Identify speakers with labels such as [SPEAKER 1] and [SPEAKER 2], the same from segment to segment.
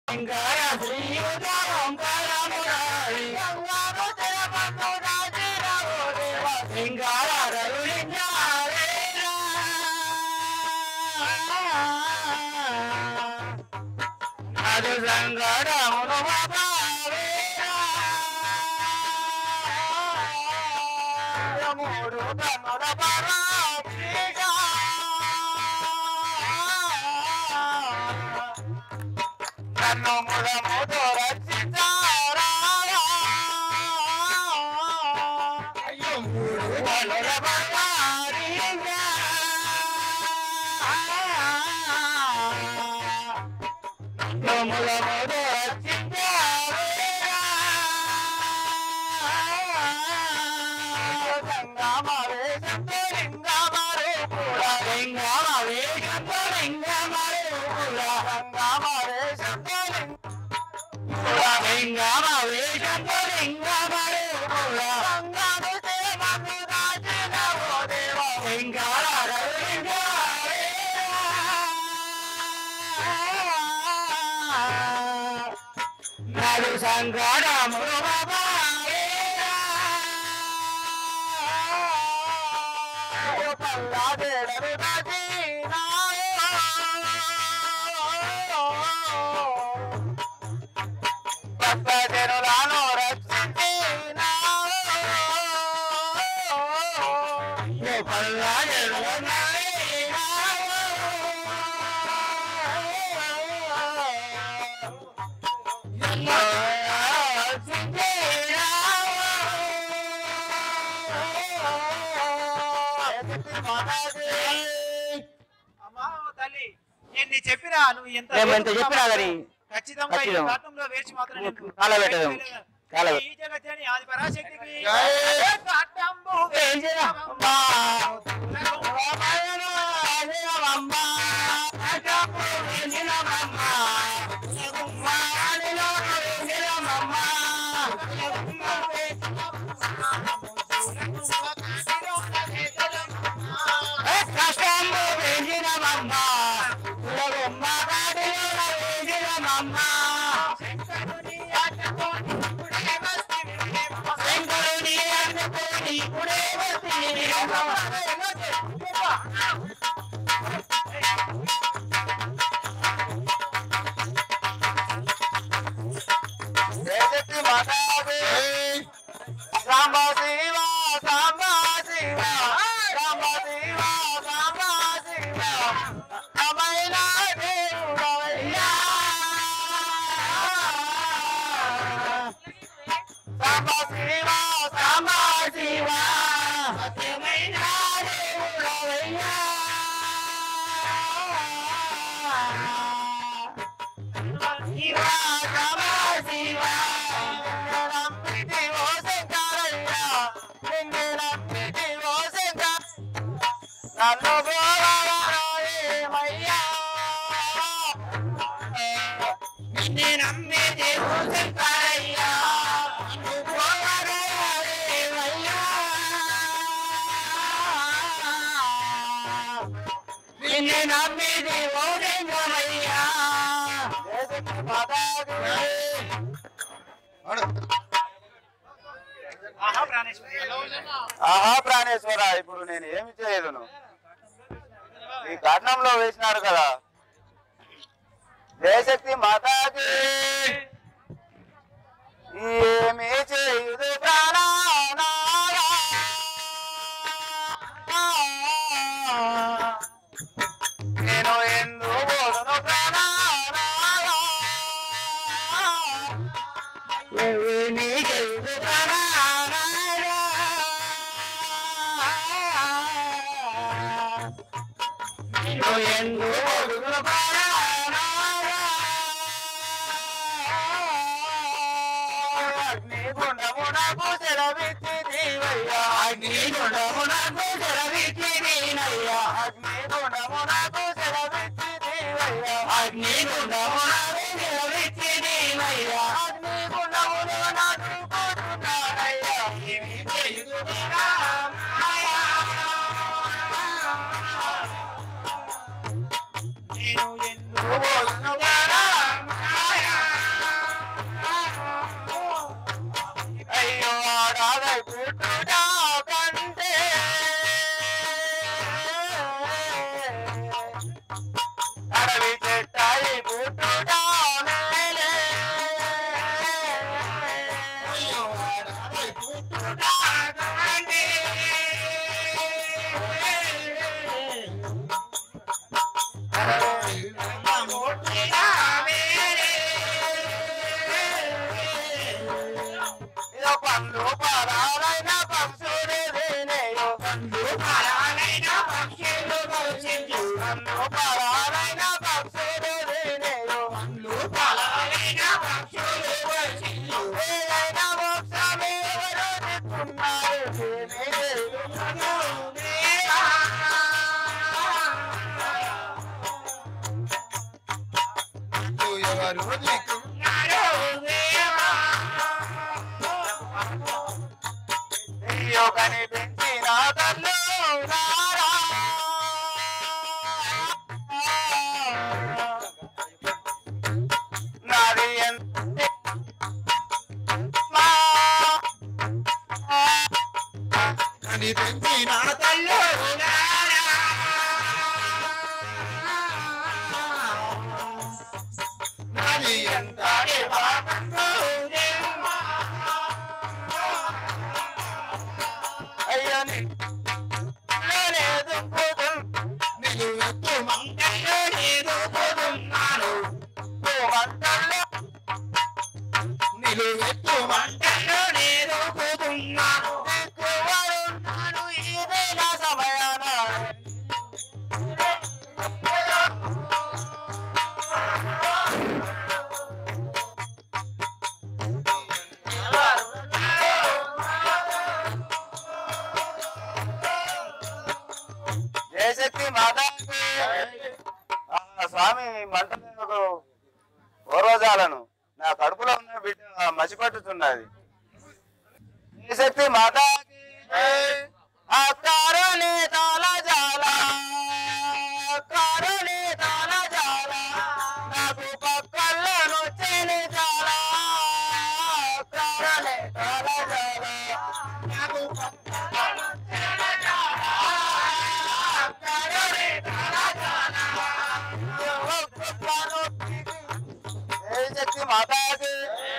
[SPEAKER 1] అది సంగడమును మూడు కన్నుల పరాక్షిగా నన్ను ముదముతో రక్షించారా అయ్యో మూడు కన్నుల పరాక్షిగా ముదముతో నాడు సంగడము జనులను రక్షించిన పల్లా
[SPEAKER 2] అమ్మా ఓ తల్లి ఎన్ని చెప్పినా నువ్వు ఎంత
[SPEAKER 3] మేము ఎంత చెప్పినా కానీ
[SPEAKER 2] ఖచ్చితంగా ఈ
[SPEAKER 3] ఖచ్చితం.
[SPEAKER 2] ఘాటంలో వేచి మాత్రం నేను
[SPEAKER 3] కాలబెట్టదు. కాలబె-
[SPEAKER 2] ఈ జగజ్జని ఆది పరాశక్తికి
[SPEAKER 1] జై.
[SPEAKER 2] ఘాటంబు
[SPEAKER 1] వేచినమ్మా. సాంబ శివ సాంబ శివ సాంబ శివ సాంబ శివ అమైన దేవుడవయ్యా సాంబ శివ సాంబ శివ సత్యమైన దేవుడవయ్యా శివ సాంబ శివ నమ్మితి ఓ శంకరయ్యా నిన్ను నమ్మితి ఓ శంకర నన్ను గోరవరాయేమయ్యా నిన్ను నమ్మితి ఓ శంకరయ్యా నన్ను గోరవరాయేమయ్యా నిన్ను నమ్మితి ఓ శంకరయ్యా
[SPEAKER 2] ఆహా ప్రాణేశ్వరి
[SPEAKER 1] ఆహా ప్రాణేశ్వర ఇప్పుడు నేను ఏమి చేయదును ఈ కర్ణంలో వేసినారు కదా జయశక్తి మాతాకి ఏమి చేయుదు ప్రాణనాథా. నేను ఎందు బోధను ప్రాణనాథా. ఏమి చేయుదు ప్రాణనాథా. నేను ఎందు బోధను అగ్నిగుండమునకు సెలవిచ్చి నీవయ్యా అగ్నిగుండమునకు సెలవిచ్చి నీనయ్యా అగ్నిగుండమునకు సెలవిచ్చి నీవయ్యా అగ్నిగుండమునకు సెలవిచ్చి నీవయ్యా అగ్నిగుండములో నాకు కూర్చున్నానయ్యా ఏమి చేయుదురా మాయా? నేను ఎందుకు పోదునుగారా మాయా?
[SPEAKER 4] ఎవరు నీకు
[SPEAKER 1] అయ్యో కనిపించిన కళ్ళు రారా. నాది ఎంత
[SPEAKER 4] కనిపించిన నాది ఎంత
[SPEAKER 1] అయ్యో నీ- లేదు పోతుం.
[SPEAKER 4] నిలువెత్తు మంటలో నేను పోతున్నాను
[SPEAKER 1] మంటల్లో
[SPEAKER 4] నిలువెత్తు మంటలో నేను పోతున్నాను
[SPEAKER 1] దిక్కువరున్నాను ఇదే నా సమయాన జయశక్తి మాతాకి ఆ స్వామి మంటలకు ఓరోజాలను నా కడుపులో ఉన్న బిడ్డ మసిపట్టుతున్నది జయశక్తి మాతాకి అకారణే తాళ జాల అకారణే తాళ జాల నాకు పక్కల్లో నొచ్చని జాల అకారణే తాళ జాల నాకు శక్తి మాతాకి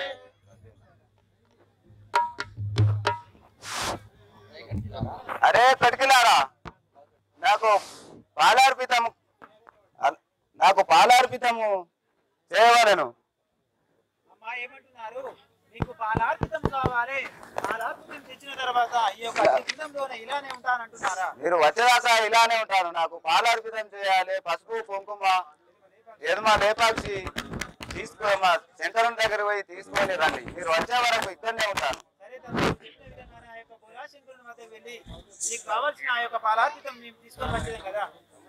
[SPEAKER 1] అరే పెడికిలారా నాకు పాలార్పితము అ- నాకు పాలార్పితము చేయవలను
[SPEAKER 2] అమ్మా ఏమంటున్నారు మీకు పాలార్పితం కావాలి పాలార్పితం తెచ్చిన తర్వాత ఈ యొక్క చిత్రంలోనే ఇలానే ఉంటానంటున్నారా
[SPEAKER 1] మీరు వచ్చేదాకా ఇలానే ఉంటాను నాకు పాలార్పితం చేయాలి పసుపు కుంకుమ ఎదుమ లేపాక్షి తీసుకో మా సెంటర్ దగ్గర పోయి తీసుకొని రండి మీరు వచ్చే వరకు ఇక్కడనే ఉంటాను
[SPEAKER 2] సరే తమ్ముడు, చెప్పిన విధంగానే ఆ యొక్క బోలాశంకరుని వద్దకు వెళ్ళి నీకు కావాల్సిన ఆ యొక్క పాలార్పితం మేము తీసుకొని వచ్చేది కదా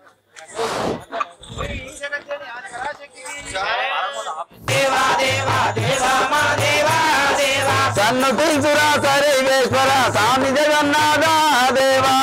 [SPEAKER 2] మరి ఈ జగత్తుని ఆ పరాశక్తికి
[SPEAKER 1] సన్ను తీసురా సర్వేశ్వర స్వామి జగన్నాథ దేవా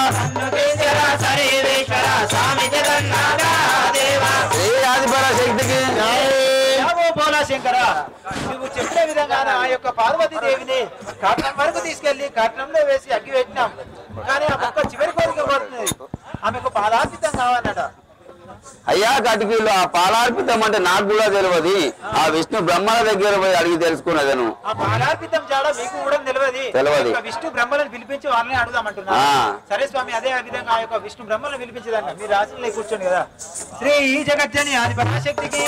[SPEAKER 1] శ్రీ ఆదిపర శక్తికి
[SPEAKER 2] యావో బోలాశంకర నువ్వు చెప్పిన విధంగానే ఆ యొక్క పార్వతీదేవిని కట్నం వరకు తీసుకెళ్లి కట్నంలో వేసి అగ్గి పెట్టినాం కానీ ఆ మొక్క చివరి కోరిక పడుతుంది ఆమెకు పాలార్పితం కావాలన్నట
[SPEAKER 1] అయ్యా కటికీలు ఆ పాలార్పితం అంటే నాకు కూడా తెలియదు ఆ విష్ణు బ్రహ్మల దగ్గర పోయి అడిగి తెలుసుకున్నదను
[SPEAKER 2] ఆ పాలార్పితం జాడ మీకు కూడా తెలియదు
[SPEAKER 1] తెలియదు.
[SPEAKER 2] ఈ యొక్క విష్ణు బ్రహ్మలను పిలిపించి వాళ్ళని అడుగుదామంటున్నా
[SPEAKER 1] ఆ.
[SPEAKER 2] సరే స్వామి అదే విధంగా ఆ యొక్క విష్ణు బ్రహ్మలను పిలిపించదంట మీరు రాసిన కూర్చోండి కదా శ్రీ ఈ జగజ్జని ఆది పరాశక్తికి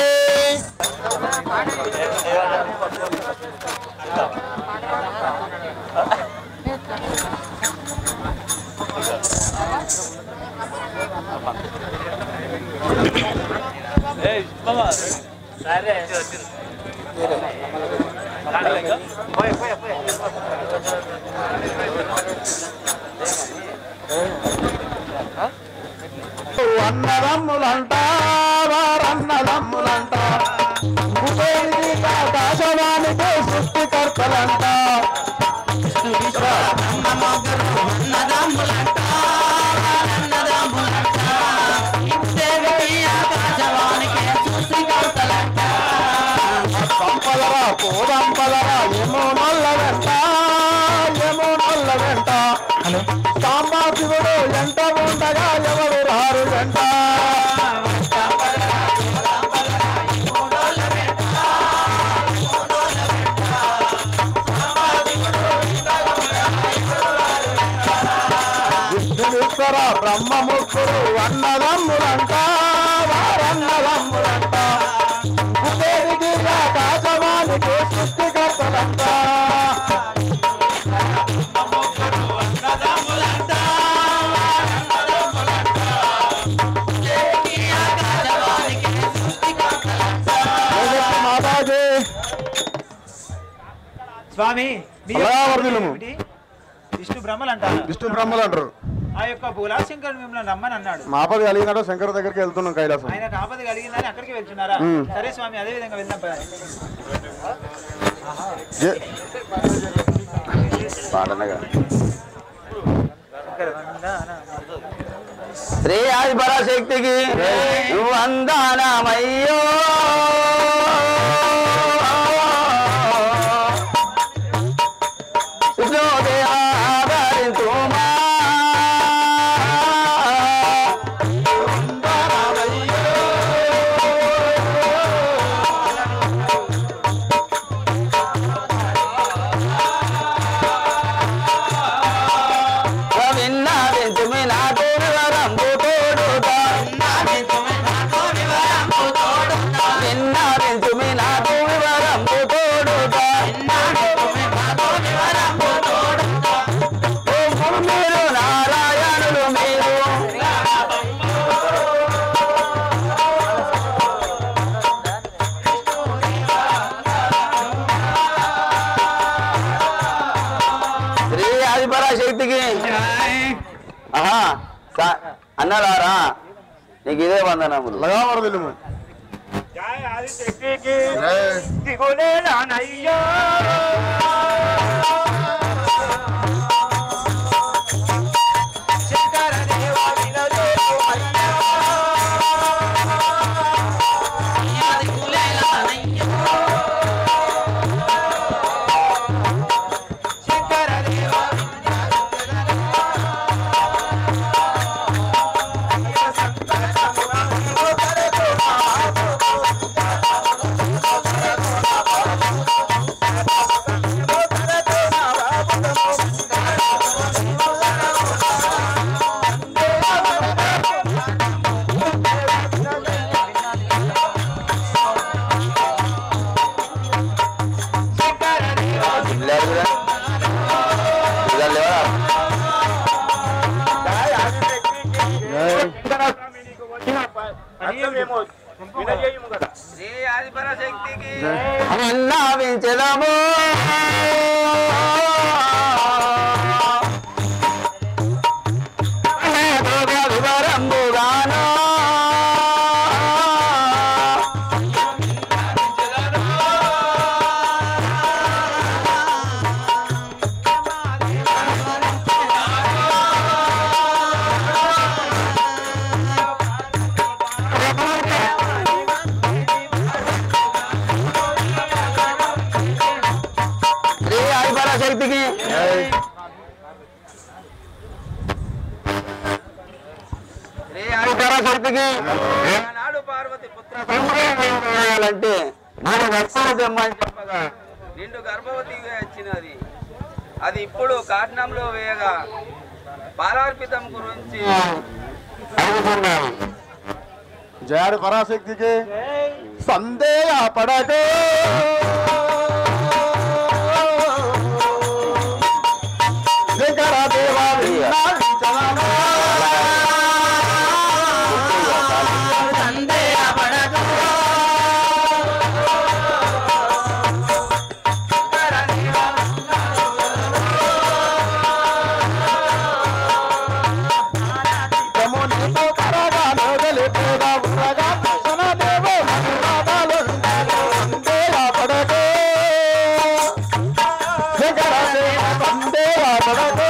[SPEAKER 1] అన్నదమ్ములంట వారన్నదమ్ములంట కుబేరుడి ఆకాశవాణికి సృష్టికర్తలంట సంపదరా పోదంపదరా ఏమో నల్ల వెంట ఏమో నల్ల వెంట సాంబాశివుడు ఎంట ఉండగా ఎవరు రారు వెంట విష్ణువిశ్వర బ్రహ్మముఖుడు అన్నదమ్ములంట వారన్నదమ్ములంట కుబేరుడి ఆకాశవానికి సృష్టికర్తలంట మాతాజీ
[SPEAKER 2] స్వామి మీ
[SPEAKER 1] అలా వర్ధిల్లుము.
[SPEAKER 2] ఏమిటి? విష్ణు బ్రహ్మలు అంటారు
[SPEAKER 5] విష్ణు బ్రహ్మలు అంటారు
[SPEAKER 2] ఆ యొక్క బోలాశంకర్ మిమ్మల్ని రమ్మని అన్నాడు
[SPEAKER 5] మాపది కలిగినట్టు శంకర్ దగ్గరికి వెళ్తున్నాం కైలాసం
[SPEAKER 2] ఆయన ఆపద కలిగిందని అక్కడికి వెళ్తున్నారా
[SPEAKER 5] మ్మ్.
[SPEAKER 2] సరే స్వామి అదే విధంగా వెళ్దాం పద.
[SPEAKER 5] జే-
[SPEAKER 1] పాడనగా
[SPEAKER 2] శంకర వందన.
[SPEAKER 1] శ్రీ ఆది పరాశక్తికి నువ్వు అందానమయ్యో ఆదరించుమా విన్నా వింటుమి నాకు వివరంబు తోడుగా విన్నా వింటుమి నాకు వివరంబు తోడుగా ఓం మీరు నారాయణులు మీరు శ్రీ ఆదిపరాశక్తికి ఆహా సా- అన్నారారా నీకు ఇదే వందనములు
[SPEAKER 5] లగావర తెలుగు
[SPEAKER 2] శంకర దేవా వినోదేవమయ్యా. శంకర దేవా
[SPEAKER 1] పిల్లలు కూడా పిల్లలు లేవరా? విన్నవించెదము వివరంబుగాను శ్రీ ఆదిపరాశక్తికి శ్రీ ఆదిపరాశక్తికి
[SPEAKER 6] నాడు పార్వతి పుత్ర
[SPEAKER 1] అంటే మన వస్తువు తెమ్మని చెప్పగా
[SPEAKER 6] నిండు గర్భవతిగా వచ్చినది అది ఇప్పుడు కాట్నంలో వేయగా పాలార్పితం గురించి
[SPEAKER 1] అడుగుతున్నాను
[SPEAKER 5] జయాడి పరాశక్తికి సందేహ పడకు శంకర దేవా విన్నావించదము. యమునితో కరగాను గెలిపేదా ఉరగా కృష్ణ దేవో మనురాగాలుండగా సందేహ పడకు. శంకర దేవా సందేహ పడకు.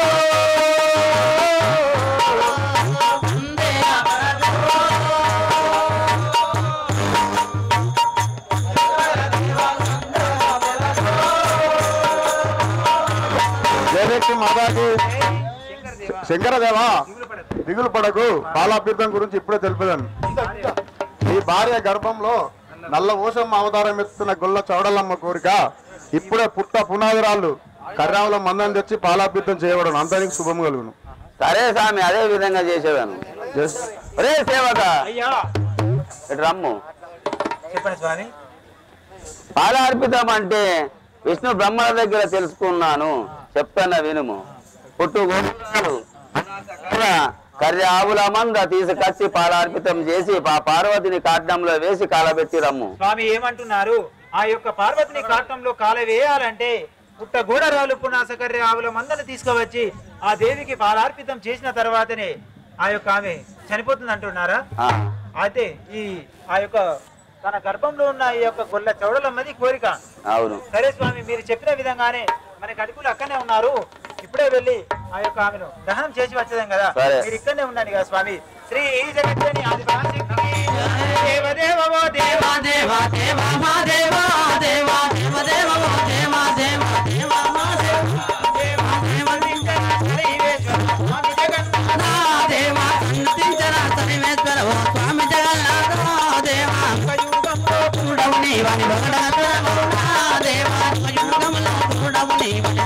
[SPEAKER 5] జయలక్ష్మి మాతాకి
[SPEAKER 2] శంకర దేవా
[SPEAKER 5] శంకరదేవా
[SPEAKER 2] దిగులు పడకు.
[SPEAKER 5] దిగులు పడకు పాలాపీర్థం గురించి ఇప్పుడే తెలిపేదాను నీ భార్య గర్భంలో నల్ల ఊసం అవతారం ఎత్తున్న గొల్ల చౌడలమ్మ కోరిక ఇప్పుడే పుట్ట పునాదిరాళ్ళు కర్రావుల మందని తెచ్చి పాలాపీర్థం చేయబడను అంతనికి శుభం కలుగును
[SPEAKER 1] సరే స్వామి అదే విధంగా చేసేదాను ఒరే సేవక
[SPEAKER 2] అయ్యా
[SPEAKER 1] ఇటు రమ్ము
[SPEAKER 2] చెప్పండి స్వామి
[SPEAKER 1] పాలార్పితం అంటే విష్ణు బ్రహ్మల దగ్గర తెలుసుకున్నాను చెప్తాన వినుము పుట్టు గోపురాలు కర్రి ఆవుల మంద తీసుకొచ్చి పాలార్పితం చేసి ఆ పార్వతిని కాట్నంలో వేసి కాలబెట్టి రమ్ము
[SPEAKER 2] స్వామి ఏమంటున్నారు ఆ యొక్క పార్వతిని కాటంలో కాల వేయాలంటే పుట్ట గూడరాలు పునాసకర్య ఆవుల మందను తీసుకువచ్చి ఆ దేవికి పాలార్పితం చేసిన తర్వాతనే ఆ యొక్క ఆమె చనిపోతుంది అంటున్నారా
[SPEAKER 1] ఆ,
[SPEAKER 2] అయితే ఈ ఆ యొక్క తన గర్భంలో ఉన్న ఈ యొక్క గొల్ల చౌడలమ్మది కోరిక
[SPEAKER 1] అవును
[SPEAKER 2] సరే స్వామి మీరు చెప్పిన విధంగానే మన కడుపులు అక్కడనే ఉన్నారు ఇప్పుడే వెళ్ళి ఆ యొక్క ఆమెను దహనం చేసి వచ్చేదాం కదా
[SPEAKER 1] సరే.
[SPEAKER 2] మీరు ఇక్కడనే ఉండండి కదా స్వామి శ్రీ జగత్తని ఆది పరాశక్తి దేవదేవో దేవా
[SPEAKER 4] దేవా దేవా మా దేవా దేవా దేవ దేవ మా దేవా దేవా దేవా మా దేవా దేవా
[SPEAKER 2] స్వామి జగన్నాథ
[SPEAKER 4] నా దేవా సంతించర సరిమేశ్వర ఓ స్వామి జగన్నాథ దేవా చూడవు నీవని ఒకడగ దేవా యుగములో చూడవు నీవని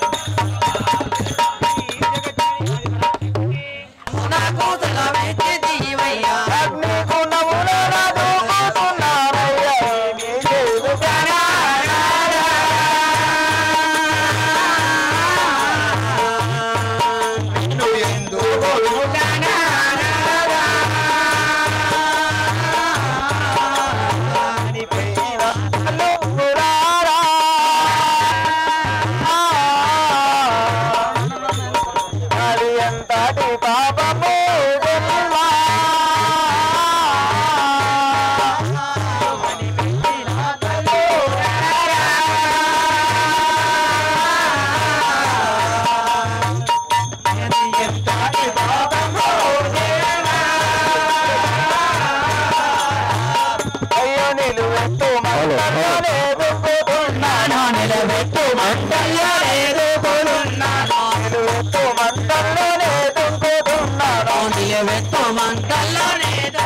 [SPEAKER 4] నాకు తలవెత్తి దీవయ్యా నిలబెట్టు మంటల్లో లేదు నిలబెట్టు మంటల్లో లేదు నిలబెట్టు మంటల్లో లేదు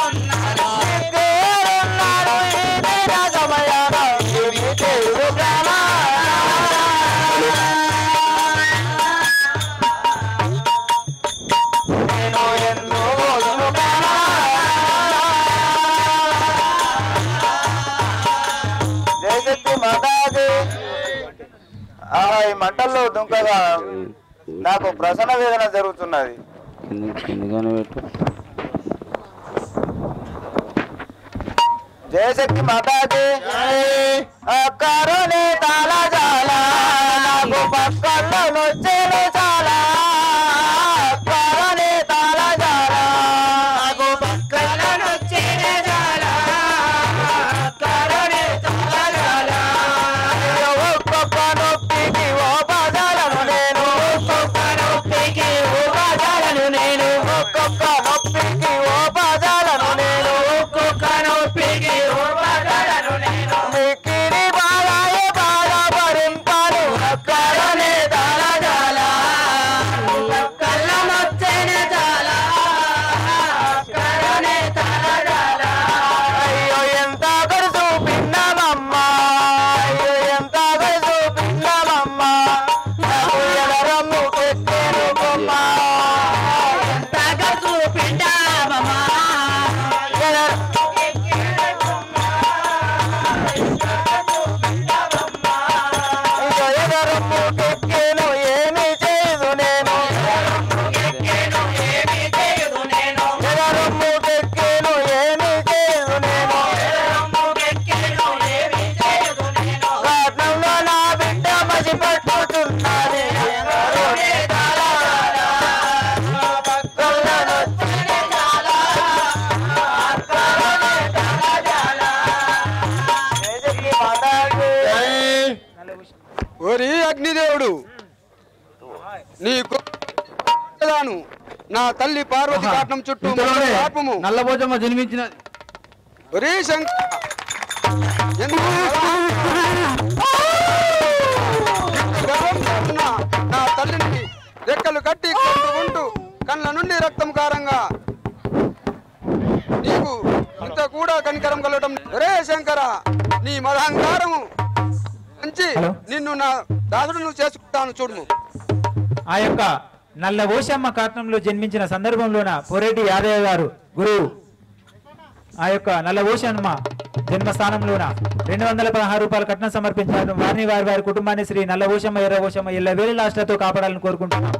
[SPEAKER 5] జయశక్తి మాతాజీ ఆ ఈ మంటల్లో దుంకగా నాకు ప్రసన్న వేదన జరుగుతున్నది
[SPEAKER 1] కింది కిందిగానే పెట్టు
[SPEAKER 5] జయశక్తి మాతాజీ అక్కరుని తాళ జాల నాకు పక్కల్లో నొచ్చేను చాలా అక్కరుని తాళ జాల నాకు పక్కల్లో నొచ్చేను చాలా అక్కరుని తాళ జాల ఒక్కొక్క నొప్పికి ఓ పదాలను నేను ఒక్కొక్క నొప్పికి ఓ పదాలను నేను ఒక్కొక్క నొప్పికి ఓ పదాలను నేను ఒక్కొక్క నొప్పికి ఓ పదాలను నేను మిక్కిరి బాలాయే బాల భరింపాను అక్కడనే దాల జాల కళ్ళ నొచ్చేనే జాల అక్కడనే దాల జాల అయ్యో ఎంత గడుసు పిన్నమమ్మా అయ్యో ఎంత గడుసు పిన్నమమ్మా నాకు ఎదరమ్ము పెట్టేను బొమ్మ ఎంత గడుసు పిండామమ్మా ఇక ఎదరమ్ము కెక్కేను ఏమి చేయదు నేను ఎదరమ్ము కెక్కేను ఏమి చేయదు నేను కారణంలో నా బిడ్డ మసి పట్టుతున్నది
[SPEAKER 7] ఓరి అగ్నిదేవుడు నీ గొప్పదాను నా తల్లి పార్వతి కాటం చుట్టూ పాపము
[SPEAKER 8] నల్లబోజమ్మ జన్మించిన
[SPEAKER 7] ఒరే శంక ఎందుకు గర్భంలో ఉన్న నా తల్లిని రెక్కలు కట్టి కొట్టుకుంటూ కళ్ళ నుండి రక్తం కారంగా నీకు ఇంత కూడా కనికరం కలగటం ఒరే శంకర నీ మదహంకారము మంచి నిన్ను నా దాసుడు చేసుకుంటాను చూడుము
[SPEAKER 2] ఆ యొక్క నల్ల ఓషమ్మ కాట్నంలో జన్మించిన సందర్భంలోన పొరెడ్డి యాదయ్య గారు గురువు ఆ యొక్క నల్ల ఓషమ్మ జన్మస్థానంలోన రెండు వందల పదహారు రూపాయల కట్నం సమర్పించారు వారిని వారి వారి కుటుంబాన్ని శ్రీ నల్ల ఓషమ్మ ఎర్ర ఓషమ్మ ఇళ్ళ వేలు లాస్ట్లతో కాపాడాలని కోరుకుంటున్నాం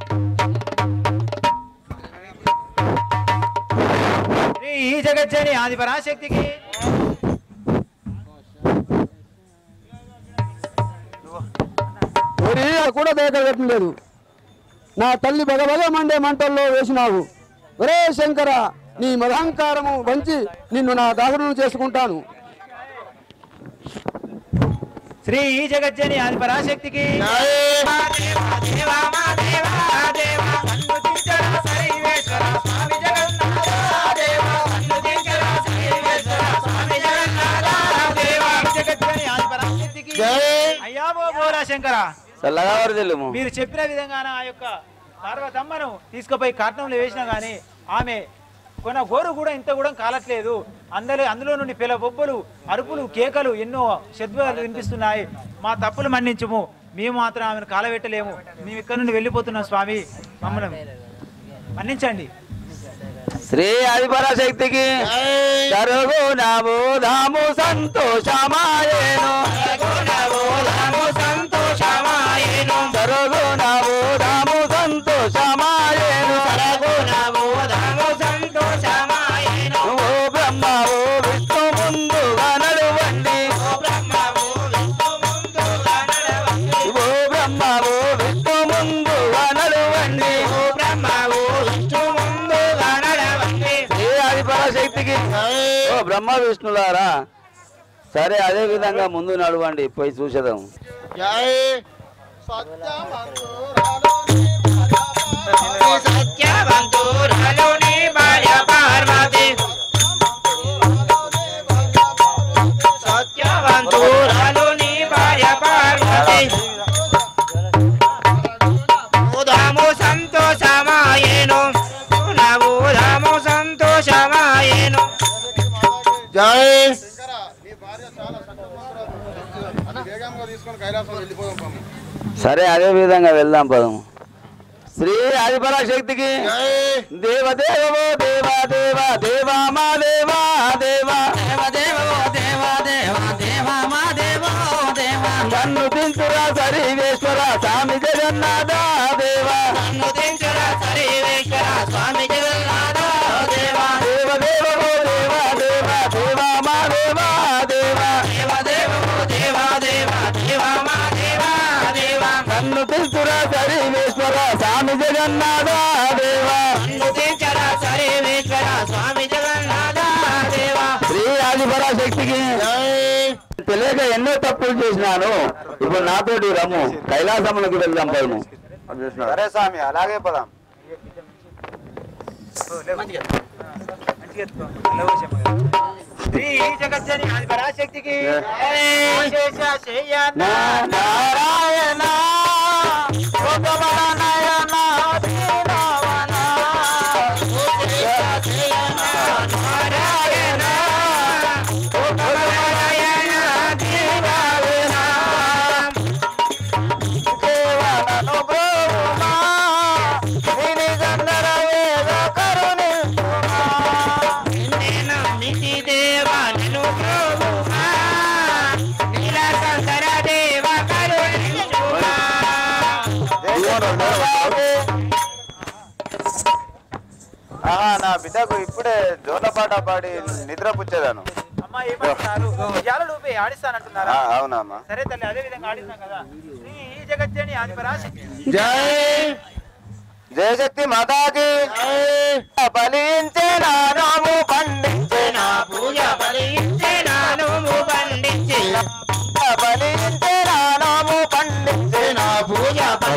[SPEAKER 2] శ్రీ ఈ జగజ్జని ఆది పరాశక్తికి
[SPEAKER 7] మరి కూడా దేకగట్టం లేదు నా తల్లి బగబగ మండే మంటల్లో వేసినావు ఒరే శంకర నీ మదహంకారము వంచి నిన్ను నా దాసులను చేసుకుంటాను
[SPEAKER 2] శ్రీ ఈ జగజ్జని ఆది పరాశక్తికి జగజ్జని ఆది పరాశక్తికి అయ్యా ఓ బోలా శంకర
[SPEAKER 1] చల్లగా వరదలుము
[SPEAKER 2] మీరు చెప్పిన విధంగాన ఆ యొక్క పార్వతమ్మను తీసుకుపోయి కాటంలో వేసినా గానీ ఆమె కొన గోరు కూడా ఇంత కూడా కాలట్లేదు అందరి అందులో నుండి పిల్ల బొబ్బలు అరుపులు కేకలు ఎన్నో శబ్దాలు వినిపిస్తున్నాయి మా తప్పులు మన్నించుము మేము మాత్రం ఆమెను కాలబెట్టలేము మేము ఇక్కడ నుండి వెళ్ళిపోతున్నాం స్వామి మమ్మల్ని మన్నించండి
[SPEAKER 1] శ్రీ ఆదిపరాశక్తికి జరుగు నవోధాము సంతోషమాయేను జరుగు నవోధాము సంతోషమాయేను ఓ బ్రహ్మ ఓ విష్ణు ముందుగా నడువండి ఓ బ్రహ్మ ఓ విష్ణు ముందుగా నడువండి ఏ ఆది పరాశక్తికి ఓ బ్రహ్మ విష్ణులారా సరే అదే విధంగా ముందు నడవండి పోయి చూసేదాం సరే అదే విధంగా వెళ్దాం పదం శ్రీ ఆదిపరాశక్తికి దేవదేవో దేవా దేవా దేవా మా దేవా దేవా కన్ను తింటురా సరివేశ్వర స్వామి జగన్నాథ దేవా దేవదేవో దేవా దేవా దేవా మా దేవా దేవా కన్ను తింటురా సరివేశ్వర స్వామి జగన్నాథ దేవా శ్రీ ఆదిపరాశక్తికి తెలియక ఎన్నో తప్పులు చేసినాను ఇప్పుడు నాతోటి రమ్ము కైలాసములకు వెళ్దాం పదము
[SPEAKER 5] సరే స్వామి అలాగే పదాం
[SPEAKER 2] శ్రీ జగజ్జని ఆది పరాశక్తికి
[SPEAKER 1] నా నారాయణ భగవన నయన శ్రీరావణ. నారాయణ భగవన నయన శ్రీరావణ. దేవనను బ్రోవుమా, విని గంధర వేద కరుణించుమా.
[SPEAKER 5] నా బిడ్డకు ఇప్పుడే జోలపాట పాడి నిద్ర పుచ్చేదాను
[SPEAKER 2] అమ్మా ఏమంటున్నారు ఉయ్యాల లూపి ఆడిస్తానంటున్నారా
[SPEAKER 5] అవునమ్మా
[SPEAKER 2] సరే తల్లి అదే విధంగా ఆడిస్తాం కదా శ్రీ ఈ జగజ్జని ఆది పరాశక్తి
[SPEAKER 5] జై జయశక్తి మాతాకి ఫలించే నాము పండించే నా పూజ ఫలించే నాము పండించే నా పూజ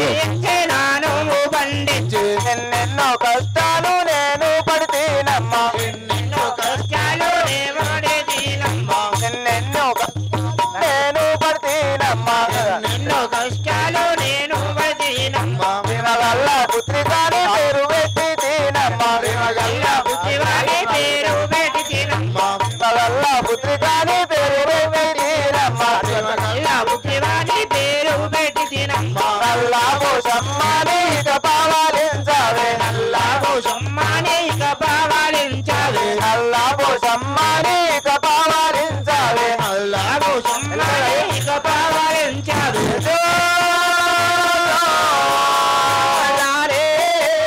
[SPEAKER 5] ఎన్నెన్నో కష్టాలు నేను పడితేనమ్మా ఎన్నెన్నో కష్టాలు నేను పడితేనమ్మా ఎన్నెన్నో నేను పడితేనమ్మా ఎన్నెన్నో కష్టాలు నేను పడితేనమ్మా వినగల్ల పుత్రికాని పేరు పెట్టి తినమ్మా వినగల్ల పుత్రికాని పేరు పెట్టి తినమ్మా వినగల్ల పుత్రికాని పేరు పెట్టి తినమ్మా వినగల్ల పుత్రికాని పేరు పెట్టి తినమ్మా నల్లా పోషమ్మాని ఇక పావాలించావే నల్లా పోషమ్మాని ఇక పావాలించావే నల్లా పోషమ్మాని ఇక పావాలించావే నల్లా పోషమ్మాని ఇక పావాలించావే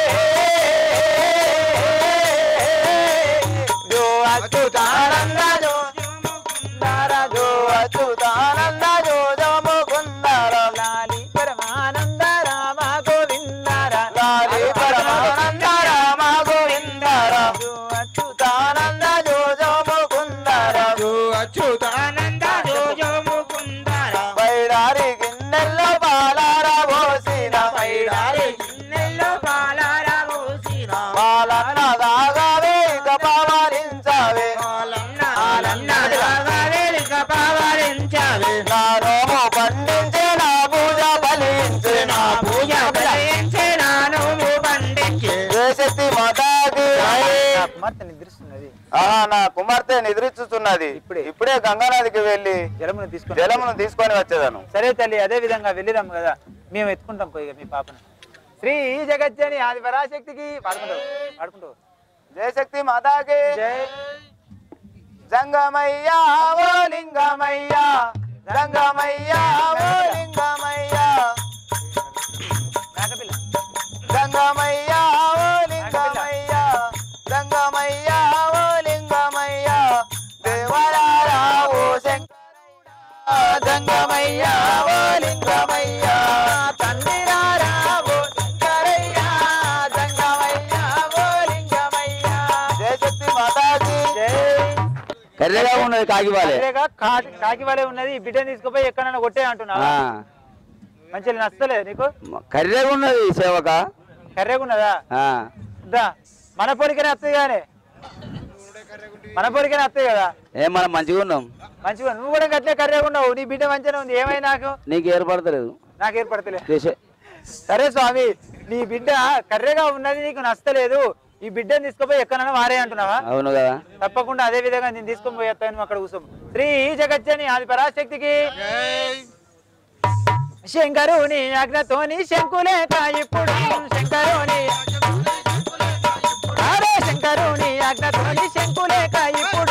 [SPEAKER 2] కుమార్తె నిద్రిస్తున్నది
[SPEAKER 1] ఆహా నా కుమార్తె నిద్రించుతున్నది
[SPEAKER 2] ఇప్పుడే.
[SPEAKER 1] ఇప్పుడే గంగానదికి వెళ్ళి
[SPEAKER 2] జలమును తీసుకొని
[SPEAKER 1] జలమును తీసుకొని వచ్చేదాను
[SPEAKER 2] సరే తల్లి అదే విధంగా వెళ్ళిరాము కదా మేము ఎత్తుకుంటాం పోయి మీ పాపను శ్రీ జగజ్జని ఆది పరాశక్తికి పాడుకుంటావు పాడుకుంటావు
[SPEAKER 1] జయశక్తి మాతాకి
[SPEAKER 2] జై
[SPEAKER 1] జంగమయ్యా ఓ లింగమయ్యా జంగమయ్యా ఓ లింగమయ్యా
[SPEAKER 2] నాగపిల్ల
[SPEAKER 1] జంగమయ్యా ఓ లింగమయ్యా జంగమయ్యా ఓ లింగమయ్యా దేవరారా ఓ శంకరయ్యా జంగమయ్యా ఓ లింగమయ్యా తండ్రిరారా ఓ శంకరయ్యా జంగమయ్యా ఓ లింగమయ్యా జయశక్తి మాతాజీ
[SPEAKER 2] జై
[SPEAKER 1] కర్రెగా ఉన్నది కాగివాలే
[SPEAKER 2] అదేగా కాకి కాకి వలె ఉన్నది ఈ బిడ్డని తీసుకుపోయి ఎక్కడైనా కొట్టే అంటున్నా మంచిగా నచ్చలేదు నీకు
[SPEAKER 1] కర్రెగా ఉన్నది సేవక
[SPEAKER 2] కర్రెగా ఉన్నదా దా మన పొడికనే వస్తుంది కానీ మన పొడికనే వస్తుంది కదా
[SPEAKER 1] ఏం మనం మంచిగా ఉన్నాం
[SPEAKER 2] మంచిగా నువ్వు కూడా గట్లే కర్రెగా ఉన్నావు నీ బిడ్డ మంచిగా ఉంది ఏమై నాకు
[SPEAKER 1] నీకు ఏర్పడతలేదు
[SPEAKER 2] నాకు ఏర్పడతలేదు
[SPEAKER 1] చేసే
[SPEAKER 2] సరే స్వామి నీ బిడ్డ కర్రెగా ఉన్నది నీకు నచ్చలేదు ఈ బిడ్డని తీసుకుపోయి ఎక్కడైనా వారే అంటున్నావా
[SPEAKER 1] అవును కదా
[SPEAKER 2] తప్పకుండా అదే విధంగా నేను తీసుకొని పోయేస్తాను నువ్వు అక్కడ కూర్చో శ్రీ జగచ్చని ఆది పరాశక్తికి శంకరుని ఆజ్ఞతోని శంకులేక ఇప్పుడు శంకరుని అరే శంకరుని ఆజ్ఞతోని శంకులేక ఇప్పుడు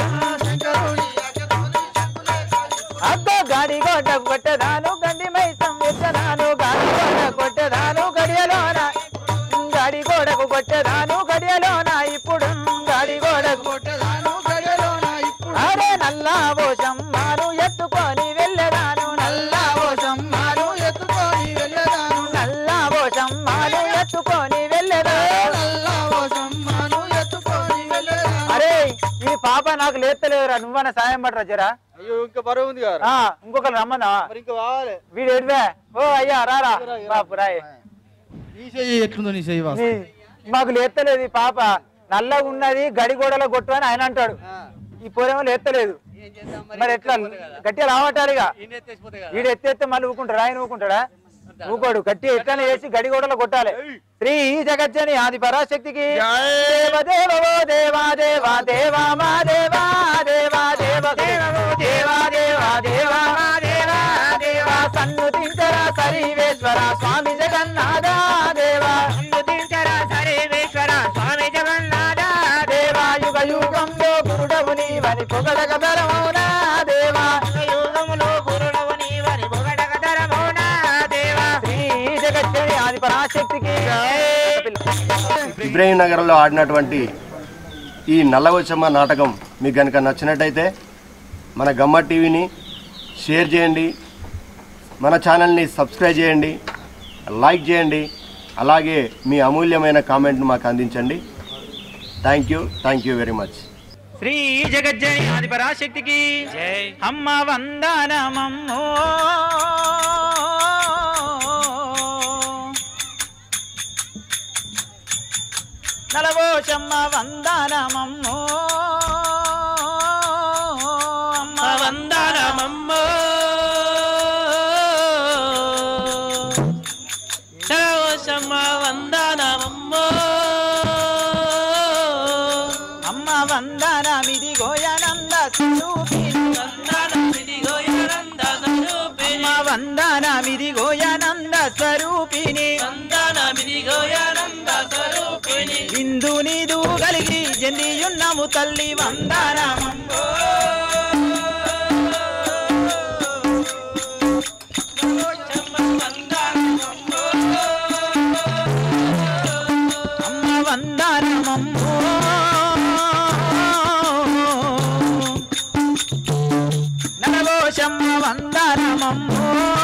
[SPEAKER 2] అబ్బో గాడి గోడ కొట్టదాను గండి మైసం వెచ్చదాను గాడి గోడ కొట్టదాను గడియలోన గాడి గోడకు కొట్టదాను గడియలోన ఇప్పుడు గాడి గోడకు కొట్టదాను గడియలోన ఇప్పుడు అరే నల్లా ఓషమ్మాను ఎత్తుకొని వెళ్ళదాను నల్లా ఓషమ్మాను ఎత్తుకొని వెళ్ళదాను నల్లా ఓషమ్మాను ఎత్తుకొని వెళ్ళదాను నల్లా ఓషమ్మాను ఎత్తుకొని వెళ్ళదాను అరే ఈ పాప నాకు లేస్తలేదురా నువ్వన్న సాయం పడరా జరా
[SPEAKER 7] అయ్యో ఇంకా బరువు ఉంది కదా
[SPEAKER 2] ఆ, ఇంకొకరు రమ్మన్నా
[SPEAKER 7] మరి ఇంకా కావాలి
[SPEAKER 2] వీడు ఎడివే ఓ అయ్యా రారా బాపు రాయ్
[SPEAKER 7] నీ చెయ్యి ఎట్లుందో నీ చెయ్యి వాసన.
[SPEAKER 2] నీ- మాకు లేత్తలేదు ఈ పాప నల్లగా ఉన్నది గడి గోడలో కొట్టు అని ఆయన అంటాడు ఈ పోరేమో లేత్తలేదు మరి ఎట్లా గట్టిగా రావటారుగా వీడు ఎత్తేస్తే మళ్ళీ ఊకుంటాడు ఆయన ఊకుంటాడా ఊకోడు గట్టి ఎట్లనే వేసి గడి గోడలో కొట్టాలి శ్రీ జగజ్జని ఆది పరాశక్తికి దేవ దేవ ఓ దేవా దేవా దేవా మా దేవా దేవా దేవ దేవో దేవా దేవా దేవా మా దేవా దేవా సన్నుతించరా సరివేశ్వర స్వామి జగన్నాథ దేవా సన్నుతించర సరివేశ్వర స్వామి జగన్నాథ దేవా యుగ యుగంలో గురుడవు నీవని పొగడగ ధరమౌనా దేవా యుగములో గురుడవు నీవని పొగడగ ధరమౌనా దేవా శ్రీ జగజ్జని ఆది పరాశక్తికి
[SPEAKER 8] ఇబ్రహీం నగర్లో ఆడినటువంటి ఈ నల్లవచ్చమ్మ నాటకం మీకు కనుక నచ్చినట్టయితే మన గమ్మ టీవీని షేర్ చేయండి మన ఛానల్ని సబ్స్క్రైబ్ చేయండి లైక్ చేయండి అలాగే మీ అమూల్యమైన కామెంట్ను మాకు అందించండి thank you thank you very much
[SPEAKER 2] Shri Jagajjani Adi పరాశక్తికి అమ్మ వందనమమ్మో నలవోషమ్మ వందనమమ్మో అమ్మ వందనమమ్మో నలవోషమ్మ వందనమమ్మో అమ్మ వందనమిది గోయనంద అమ్మ వందనమిది గోయనంద స్వరూపిణి ఇందు నీదు కలిగి జందియున్నము తల్లి వందనమమ్మో అమ్మ వందనమమ్మో నరగోషమ్మ వందనమమ్మో